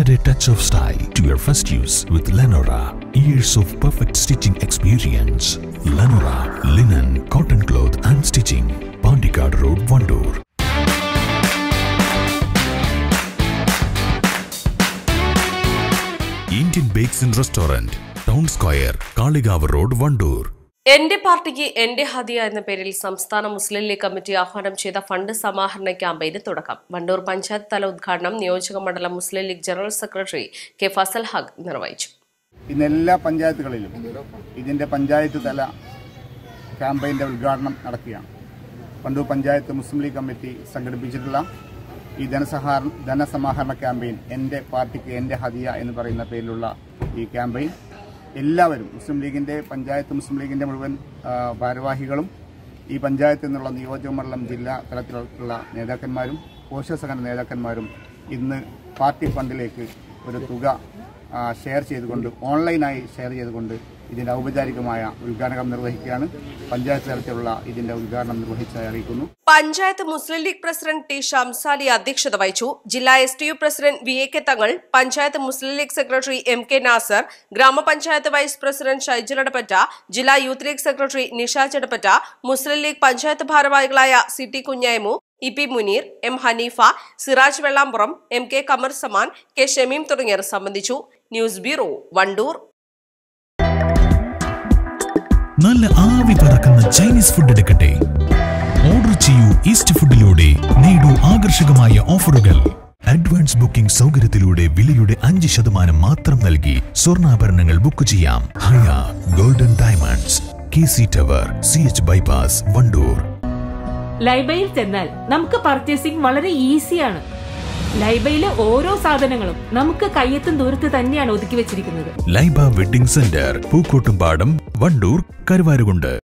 Add a touch of style to your first use with Lenora. Years of perfect stitching experience. Lenora, linen, cotton cloth and stitching. Pandikad Road, Vandoor. Indian Bakes and Restaurant, Town Square, Kaligav Road, Vandoor. എന്റെ പാർട്ടിക്ക് എന്റെ ഹദിയ എന്ന പേരിൽ സംസ്ഥാന മുസ്ലിം League committee ആഹ്വാനം ചെയ്ത fund സമാഹരണ ക്യാമ്പയിന് തുടക്കം വണ്ടൂർ പഞ്ചായത്ത് തല ഉദ്ഘാടനം നിയോജക മണ്ഡലം Muslim League general secretary K Fazal Haq നിർവഹിച്ചു ഇന്ന് എല്ലാ പഞ്ചായത്തുകളിലും ഇതിൻ്റെ പഞ്ചായത്ത് തല ക്യാമ്പയിൻ്റെ ഉദ്ഘാടനം നടക്കുകയാണ് പണ്ടൂർ പഞ്ചായത്ത് മുസ്ലിം ലീഗ് കമ്മിറ്റി സംഘടിപ്പിച്ചിട്ടുള്ള ഈ ധനസഹാര ധനസമാഹരണ ക്യാമ്പയിൻ എൻ്റെ പാർട്ടിക്ക് എൻ്റെ ഹദിയ എന്ന് പറയുന്ന പേരിലുള്ള ഈ ക്യാമ്പയിൻ എല്ലാവരും മുസ്ലിം ലീഗിൻ്റെ പഞ്ചായത്ത് മുസ്ലിം ലീഗിൻ്റെ മുഴുവൻ ആ, ഭാരവാഹികളും ഈ പഞ്ചായത്തിൽ നിന്നുള്ള നിയോജകമണ്ഡലം ജില്ലാ തലത്തിലുള്ള നേതാക്കന്മാരും പോഷകസംഘടന നേതാക്കന്മാരും ഇന്ന് പാർട്ടി ഫണ്ടിലേക്ക് ഒരു തുക ആ, ഷെയർ ചെയ്തുകൊണ്ട് ഓൺലൈനായി ഷെയർ ചെയ്തുകൊണ്ട് ഇതിന്റെ ഔപചാരികമായ ഉദ്ഘാടനം നിർവഹിക്കുകയാണ് പഞ്ചായത്ത് തലത്തിലുള്ള ഇതിന്റെ ഉദ്ഘാടനം നിർവഹിച്ചതായി അറിയിക്കുന്നു പഞ്ചായത്ത് മുസ്ലിം ലീഗ് പ്രസിഡന്റ് ടി ഷംസാലി അധ്യക്ഷത വഹിച്ചു ജില്ലാ S T U president V A K Thangal panchayat Muslim League secretary M K Nasar ഗ്രാമപഞ്ചായത്ത് വൈസ് പ്രസിഡന്റ് ഷൈജൽ എടപ്പറ്റ ജില്ലാ യൂത്ത് ലീഗ് സെക്രട്ടറി നിഷ ചെടപ്പറ്റ മുസ്ലിം ലീഗ് പഞ്ചായത്ത് ഭാരവാഹികളായ C T Kunjaimu E P Muneer M Haneefa Siraj Vellampuram M K Kamar Zaman K Shameem തുടങ്ങിയവർ സംബന്ധിച്ചു ന്യൂസ് ബ്യൂറോ വണ്ടൂർ നല്ല ആവി പറക്കുന്ന ചൈനീസ് ഫുഡ് എടുക്കട്ടെ ഓർഡർ ചെയ്യൂ ഈസ്റ്റ് ഫുഡിലൂടെ നേടൂ ആകർഷകമായ ഓഫറുകൾ അഡ്വാൻസ് ബുക്കിംഗ് സൗകര്യത്തിലൂടെ വിലയുടെ അഞ്ച് ശതമാനം മാത്രം നൽകി സ്വർണ്ണാഭരണങ്ങൾ ബുക്ക് ചെയ്യാം Haya golden diamonds K C tower C H bypass Wandoor ലൈബയിൽ ചെന്നാൽ നമുക്ക് പർച്ചേസിംഗ് വളരെ ഈസിയാണ് ലൈബയിലെ ഓരോ സാധനങ്ങളും നമുക്ക് കയ്യെത്തും ദൂരത്ത് തന്നെയാണ് ഒതുക്കി വെച്ചിരിക്കുന്നത് ലൈബ വെഡിംഗ് സെന്റർ പൂക്കോട്ടുംപാടം വണ്ടൂർ കരുവാരുകുണ്ട്